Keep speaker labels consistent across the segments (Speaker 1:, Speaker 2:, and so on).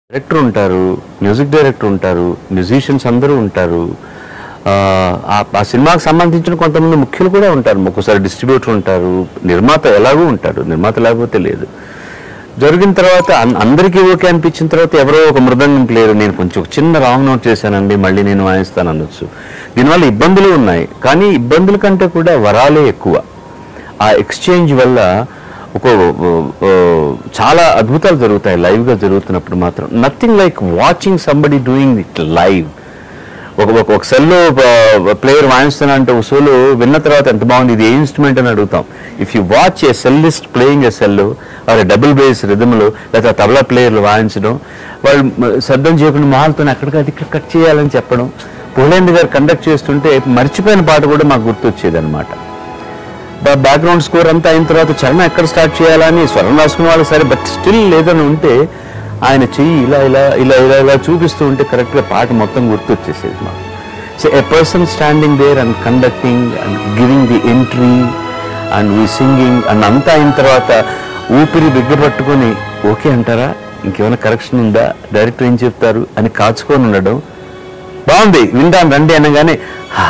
Speaker 1: director ఉంటారు music director ఉంటారు musicians అందరూ ఉంటారు ఆ, ఆ- ఆ సినిమాకి సంబంధించిన కొంతమంది ముఖ్యులు కూడా ఉంటారు ఒక్కోసారి డిస్ట్రిబ్యూటర్ ఉంటారు నిర్మాత ఎలాగూ ఉంటారు నిర్మాత లేకపోతే లేదు జరిగిన తర్వాత అన్- అందరికీ ఓకే అనిపించిన తర్వాత ఎవరో ఒక మృదంగం ప్లేయర్ నేను కొంచెం ఒక చిన్న రాంగ్ నోట్ చేశానండి మళ్ళీ నేను వాయిస్తాను అనొచ్చు దీనివల్ల ఇబ్బందులు ఉన్నాయి కానీ ఇబ్బందుల కంటే కూడా వరాలే ఎక్కువ ఆ ఎక్స్చేంజ్ వల్ల ఒక ఓ, ఓ, చాలా అద్భుతాలు జరుగుతాయి లైవ్గా జరుగుతున్నప్పుడు మాత్రం nothing like watching somebody doing it live ఒక ఒక ఒక సెల్లో ప్లేయర్ వాయిస్తున్నా అంటే ఒక సోలో విన్న తర్వాత ఎంత బాగుంది ఇది ఏ ఇన్స్ట్రుమెంట్ అని అడుగుతాం if you watch a cellist playing a cello or double bass రిథమ్లో లేదా తబలా ప్లేయర్లు వాయించడం వాళ్ళు మ- శబ్దం చేయకుండా మాలతో అక్కడికి అది ఇక్కడ కట్ చేయాలని చెప్పడం పోలేంద్ర గారు కండక్ట్ చేస్తుంటే మర్చిపోయిన పాట కూడా మాకు గుర్తొచ్చేది అనమాట బ్యాక్గ్రౌండ్ స్కోర్ అంతా అయిన తర్వాత చరణం ఎక్కడ స్టార్ట్ చేయాలని స్వరం రాసుకున్న వాళ్ళు సరే బట్ స్టిల్ లేదని ఉంటే ఆయన చెయ్యి ఇలా ఇలా ఇలా ఇలా ఇలా చూపిస్తూ ఉంటే కరెక్ట్గా పాట మొత్తం గుర్తొచ్చేసేది మాకు so a person standing there and conducting and giving the entry and we singing and అంతా అయిన తర్వాత ఊపిరి బిగ్గపట్టుకొని ఓకే అంటారా ఇంకేమైనా కరెక్షన్ ఉందా డైరెక్టర్ ఏం చెప్తారు అని కాచుకొని ఉండడం బాగుంది వింటాను రండి అనగానే "హా,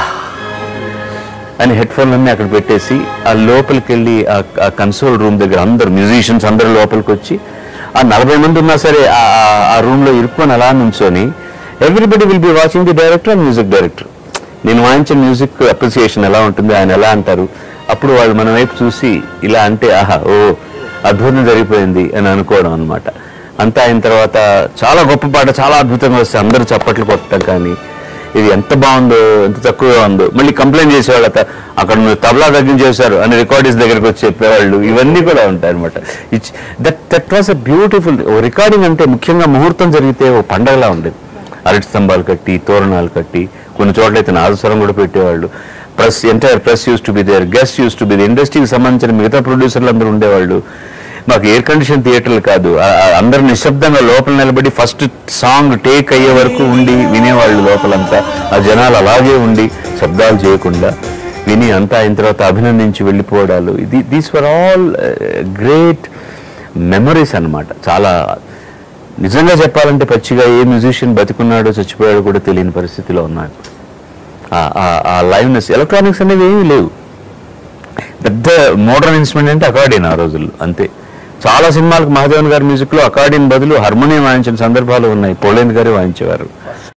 Speaker 1: అని హెడ్ ఫోన్ అన్ని అక్కడ పెట్టేసి ఆ లోపలికి వెళ్ళి ఆ కన్సోల్ రూమ్ దగ్గర అందరు మ్యూజిషియన్స్ అందరూ లోపలికి వచ్చి ఆ నలభై మంది ఉన్నా సరే ఆ ఆ- ఆ రూమ్ లో ఇరుక్కొని అలా నుంచొని everybody will be watching the director and music director నేను వాయించిన మ్యూజిక్ అప్రిసియేషన్ ఎలా ఉంటుంది ఆయన ఎలా అంటారు అప్పుడు వాళ్ళు మన వైపు చూసి ఇలా అంటే ఆహా ఓ అద్భుతం జరిగిపోయింది అని అనుకోవడం అనమాట అంతా అయిన తర్వాత చాలా గొప్ప పాట చాలా అద్భుతంగా వస్తే అందరూ చప్పట్లు కొట్టడం కానీ ఇది ఎంత బాగుందో ఎంత తక్కువగా ఉందో మళ్ళీ కంప్లైంట్ చేసేవాళ్ళు అత- అక్కడ మీరు తబలా తగ్గించేశారు అని రికార్డీస్ దగ్గరికి వచ్చి చెప్పేవాళ్ళు ఇవన్నీ కూడా ఉంటాయి అనమాట that that was a beautiful recording అంటే ముఖ్యంగా ముహూర్తం జరిగితే ఓ పండగలా ఉండేది అరటి స్తంభాలు కట్టి తోరణాలు కట్టి కొన్ని చోట్ల అయితే నాదస్వరం కూడా పెట్టేవాళ్ళు press entire press used to be there guest used to be ఇండస్ట్రీకి సంబంధించిన మిగతా ప్రొడ్యూసర్లు అందరూ ఉండేవాళ్ళు మాకు ఎయిర్ కండిషన్ థియేటర్లు కాదు ఆ- ఆ అందరూ నిశ్శబ్దంగా లోపల నిలబడి ఫస్ట్ సాంగ్ టేక్ అయ్యే వరకు ఉండి వినేవాళ్ళు లోపలంతా ఆ జనాలు అలాగే ఉండి శబ్దాలు చేయకుండా విని అంతా అయిన తర్వాత అభినందించి వెళ్ళిపోవడాలు ఇది these were all great memories అన్నమాట చాలా నిజంగా చెప్పాలంటే పచ్చిగా ఏ మ్యూజిషియన్ బతికున్నాడో చచ్చిపోయాడో కూడా తెలియని పరిస్థితిలో ఉన్నాడు ఆ- ఆ- ఆ లైవ్నెస్ ఎలక్ట్రానిక్స్ అనేవి ఏమీ లేవు పెద్ద మోడర్న్ ఇన్స్ట్రుమెంట్ అంటే అకార్డియన్ ఆ రోజుల్లో అంతే చాలా సినిమాలకు మహాదేవన్ గారి మ్యూజిక్లో అకార్డియన్ బదులు హార్మోనియం వాయించిన సందర్భాలు ఉన్నాయి పోలేంద్ గారే వాయించేవారు